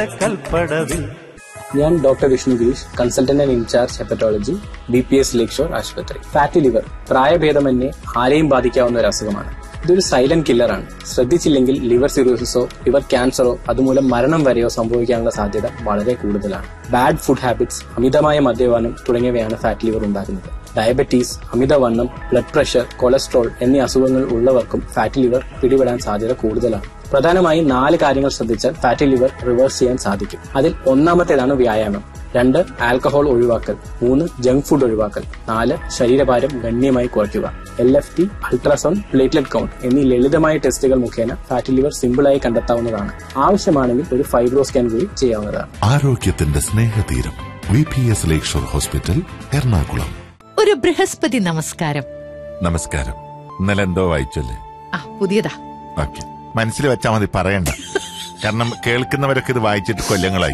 കൽപ്പടവിൽ ഞാൻ doctor Vishnu Girish consultant and in charge hepatology B P S lakeshore ആശുപത്രി fatty liver പ്രായഭേദമന്യേ ആരെയും ബാധിക്കാവുന്ന ഒരു അസുഖമാണ് ഇതൊരു സൈലന്റ് കില്ലറാണ് ശ്രദ്ധിച്ചില്ലെങ്കിൽ ലിവർ സിറോസിസോ ലിവർ ക്യാൻസറോ അതുമൂലം മരണം വരെയോ സംഭവിക്കാനുള്ള സാധ്യത വളരെ കൂടുതലാണ് ബാഡ് ഫുഡ് ഹാബിറ്റ്സ് അമിതമായ മദ്യപാനം തുടങ്ങിയവയാണ് ഫാറ്റ് ലിവർ ഉണ്ടാക്കുന്നത് ഡയബറ്റീസ് അമിതവണ്ണം ബ്ലഡ് പ്രഷർ കൊളസ്ട്രോൾ എന്നീ അസുഖങ്ങൾ ഉള്ളവർക്കും ഫാറ്റി ലിവർ പിടിപെടാൻ സാധ്യത കൂടുതലാണ് പ്രധാനമായും നാല് കാര്യങ്ങൾ ശ്രദ്ധിച്ചാൽ ഫാറ്റി ലിവർ റിവേഴ്സ് ചെയ്യാൻ സാധിക്കും അതിൽ ഒന്നാമത്തേതാണ് വ്യായാമം രണ്ട് ആൽക്കഹോൾ ഒഴിവാക്കൽ മൂന്ന് ജങ്ക് ഫുഡ് ഒഴിവാക്കൽ നാല് ശരീരഭാരം ഗണ്യമായി കുറയ്ക്കുക L F T ultrasound platelet count എന്നീ ലളിതമായ ടെസ്റ്റുകൾ മുഖേന ഫാറ്റി ലിവർ സിമ്പിളായി കണ്ടെത്താവുന്നതാണ് ആവശ്യമാണെങ്കിൽ ഒരു ഫൈബ്രോ സ്കാൻ കൂടി ചെയ്യാവുന്നതാണ് ആരോഗ്യത്തിന്റെ Snehatheeram V P S lakeshore hospital Ernakulam ഒരു ബൃഹസ്പതി നമസ്കാരം നമസ്കാരം ഇന്നലെ എന്തോ വായിച്ചല്ലേ ആ പുതിയതാ ഓക്കെ മനസ്സിൽ വെച്ചാ മതി പറയണ്ട കാരണം കേൾക്കുന്നവരൊക്കെ ഇത് വായിച്ചിട്ട് കൊല്ലങ്ങളായി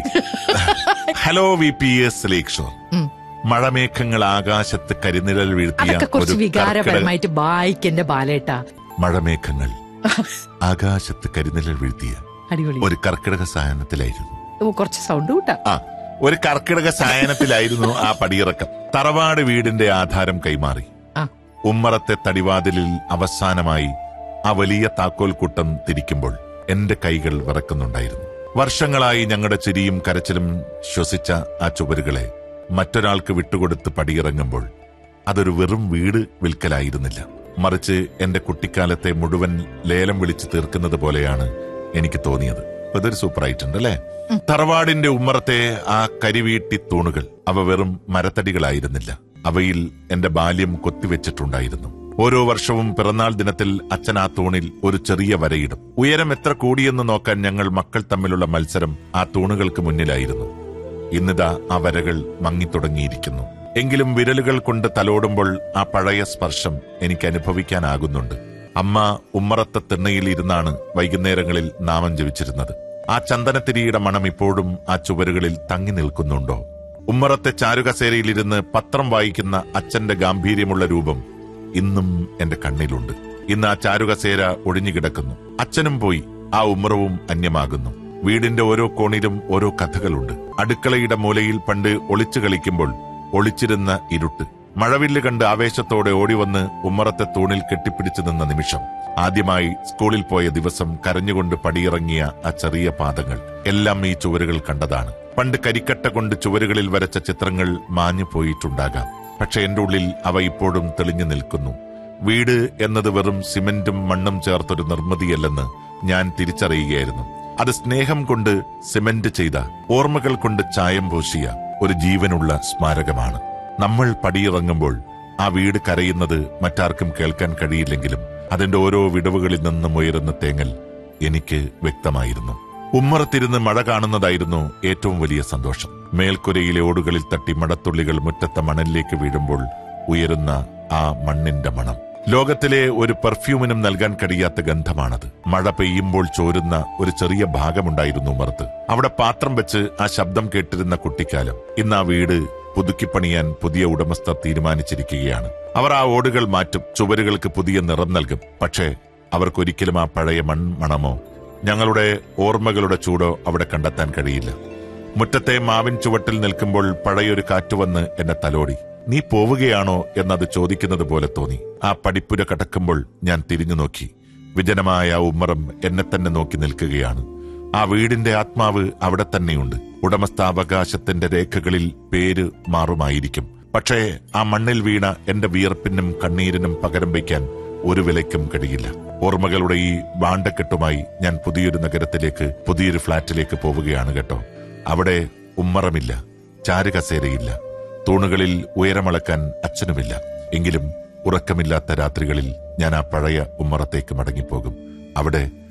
hello V P S lakeshore ഉം. മഴമേഘങ്ങൾ ആകാശത്ത് കരിനിഴൽ വീഴ്ത്തിയ അതൊക്കെ കുറച്ച് ഒരു കർക്കിടക വികാരപരമായിട്ട് വായിക്കെന്റെ ബാലേട്ടാ മഴമേഘങ്ങൾ ആകാശത്ത് കരിനിഴൽ വീഴ്ത്തിയ അടിപൊളി ഒരു കർക്കിടക സായനത്തിലായിരുന്നു ഓ, കുറച്ച് സൗണ്ട് കൂട്ടാ ആ ഒരു കർക്കിടക സായനത്തിലായിരുന്നു ആ പടിയിറക്കം തറവാട് വീടിന്റെ ആധാരം കൈമാറി ആ ഉമ്മറത്തെ തടിവാതിലിൽ അവസാനമായി ആ വലിയ താക്കോൽ കൂട്ടം തിരിക്കുമ്പോൾ എന്റെ കൈകൾ വിറക്കുന്നുണ്ടായിരുന്നു വർഷങ്ങളായി ഞങ്ങളുടെ ചിരിയും കരച്ചിലും ശ്വസിച്ച ആ ചുവരുകളെ മറ്റൊരാൾക്ക് വിട്ടുകൊടുത്ത് പടിയിറങ്ങുമ്പോൾ അതൊരു വെറും വീട് വിൽക്കലായിരുന്നില്ല മറിച്ച് എന്റെ കുട്ടിക്കാലത്തെ മുഴുവൻ ലേലം വിളിച്ചു തീർക്കുന്നത് പോലെയാണ് എനിക്ക് തോന്നിയത് അതൊരു സൂപ്പറായിട്ടുണ്ട് അല്ലേ തറവാടിന്റെ ഉമ്മറത്തെ ആ കരിവീട്ടി തൂണുകൾ അവ വെറും മരത്തടികളായിരുന്നില്ല അവയിൽ എന്റെ ബാല്യം കൊത്തിവെച്ചിട്ടുണ്ടായിരുന്നു ഓരോ വർഷവും പിറന്നാൾ ദിനത്തിൽ അച്ഛൻ ആ തൂണിൽ ഒരു ചെറിയ വരയിടും ഉയരം എത്ര കൂടിയെന്ന് നോക്കാൻ ഞങ്ങൾ മക്കൾ തമ്മിലുള്ള മത്സരം ആ തൂണുകൾക്ക് മുന്നിലായിരുന്നു ഇന്നിതാ ആ വരകൾ മങ്ങിത്തുടങ്ങിയിരിക്കുന്നു എങ്കിലും വിരലുകൾ കൊണ്ട് തലോടുമ്പോൾ ആ പഴയ സ്പർശം എനിക്ക് അനുഭവിക്കാനാകുന്നുണ്ട് അമ്മ ഉമ്മറത്തെ തിണ്ണയിൽ ഇരുന്നാണ് വൈകുന്നേരങ്ങളിൽ നാമം ജപിച്ചിരുന്നത് ആ ചന്ദനത്തിരിയുടെ മണം ഇപ്പോഴും ആ ചുവരുകളിൽ തങ്ങി നിൽക്കുന്നുണ്ടോ ഉമ്മറത്തെ ചാരുകസേരയിലിരുന്ന് പത്രം വായിക്കുന്ന അച്ഛന്റെ ഗാംഭീര്യമുള്ള രൂപം ഇന്നും എന്റെ കണ്ണിലുണ്ട് ഇന്ന് ആ ചാരുകസേര ഒഴിഞ്ഞുകിടക്കുന്നു അച്ഛനും പോയി ആ ഉമ്മറവും അന്യമാകുന്നു വീടിന്റെ ഓരോ കോണിലും ഓരോ കഥകളുണ്ട് അടുക്കളയുടെ മൂലയിൽ പണ്ട് ഒളിച്ചു കളിക്കുമ്പോൾ ഒളിച്ചിരുന്ന ഇരുട്ട് മഴവില്ല് കണ്ട് ആവേശത്തോടെ ഓടിവന്ന് ഉമ്മറത്തെ തൂണിൽ കെട്ടിപ്പിടിച്ചു നിന്ന നിമിഷം ആദ്യമായി സ്കൂളിൽ പോയ ദിവസം കരഞ്ഞുകൊണ്ട് പടിയിറങ്ങിയ ആ ചെറിയ പാദങ്ങൾ എല്ലാം ഈ ചുവരുകൾ കണ്ടതാണ് പണ്ട് കരിക്കട്ട കൊണ്ട് ചുവരുകളിൽ വരച്ച ചിത്രങ്ങൾ മാഞ്ഞു പോയിട്ടുണ്ടാകാം പക്ഷെ എന്റെ ഉള്ളിൽ അവ ഇപ്പോഴും തെളിഞ്ഞു നിൽക്കുന്നു വീട് എന്നത് വെറും സിമന്റും മണ്ണും ചേർത്തൊരു നിർമ്മിതിയല്ലെന്ന് ഞാൻ തിരിച്ചറിയുകയായിരുന്നു അത് സ്നേഹം കൊണ്ട് സിമന്റ് ചെയ്ത ഓർമ്മകൾ കൊണ്ട് ചായം പൂശിയ ഒരു ജീവനുള്ള സ്മാരകമാണ് നമ്മൾ പടിയിറങ്ങുമ്പോൾ ആ വീട് കരയുന്നത് മറ്റാർക്കും കേൾക്കാൻ കഴിയില്ലെങ്കിലും അതിന്റെ ഓരോ വിടവുകളിൽ നിന്നും ഉയരുന്ന തേങ്ങൽ എനിക്ക് വ്യക്തമായിരുന്നു ഉമ്മറത്തിരുന്ന് മഴ കാണുന്നതായിരുന്നു ഏറ്റവും വലിയ സന്തോഷം മേൽക്കുരയിലെ ഓടുകളിൽ തട്ടി മടത്തുള്ളികൾ മുറ്റത്തെ മണലിലേക്ക് വീഴുമ്പോൾ ഉയരുന്ന ആ മണ്ണിന്റെ മണം ലോകത്തിലെ ഒരു പെർഫ്യൂമിനും നൽകാൻ കഴിയാത്ത ഗന്ധമാണത് മഴ പെയ്യുമ്പോൾ ചോരുന്ന ഒരു ചെറിയ ഭാഗമുണ്ടായിരുന്നു ഉമ്മറത്ത് അവിടെ പാത്രം വെച്ച് ആ ശബ്ദം കേട്ടിരുന്ന കുട്ടിക്കാലം ഇന്ന് ആ വീട് പുതുക്കിപ്പണിയാൻ പുതിയ ഉടമസ്ഥർ തീരുമാനിച്ചിരിക്കുകയാണ് അവർ ആ ഓടുകൾ മാറ്റും ചുവരുകൾക്ക് പുതിയ നിറം നൽകും പക്ഷേ അവർക്കൊരിക്കലും ആ പഴയ മൺമണമോ ഞങ്ങളുടെ ഓർമ്മകളുടെ ചൂടോ അവിടെ കണ്ടെത്താൻ കഴിയില്ല മുറ്റത്തെ മാവിൻ ചുവട്ടിൽ നിൽക്കുമ്പോൾ പഴയൊരു കാറ്റ് വന്ന് എന്നെ തലോടി നീ പോവുകയാണോ എന്നത് ചോദിക്കുന്നത് പോലെ തോന്നി ആ പടിപ്പുര കടക്കുമ്പോൾ ഞാൻ തിരിഞ്ഞു നോക്കി വിജനമായ ആ ഉമ്മറം എന്നെ തന്നെ നോക്കി നിൽക്കുകയാണ് ആ വീടിന്റെ ആത്മാവ് അവിടെ തന്നെയുണ്ട് ഉടമസ്ഥാവകാശത്തിന്റെ രേഖകളിൽ പേര് മാറുമായിരിക്കും പക്ഷേ ആ മണ്ണിൽ വീണ എന്റെ വിയർപ്പിനും കണ്ണീരിനും പകരം വയ്ക്കാൻ ഒരു വിലയ്ക്കും കഴിയില്ല ഓർമ്മകളുടെ ഈ ബാണ്ടക്കെട്ടുമായി ഞാൻ പുതിയൊരു നഗരത്തിലേക്ക് പുതിയൊരു ഫ്ളാറ്റിലേക്ക് പോവുകയാണ് കേട്ടോ അവിടെ ഉമ്മറമില്ല ചാരുകസേരയില്ല തൂണുകളിൽ ഉയരമളക്കാൻ അച്ഛനുമില്ല എങ്കിലും ഉറക്കമില്ലാത്ത രാത്രികളിൽ ഞാൻ ആ പഴയ ഉമ്മറത്തേക്ക് മടങ്ങിപ്പോകും അവിടെ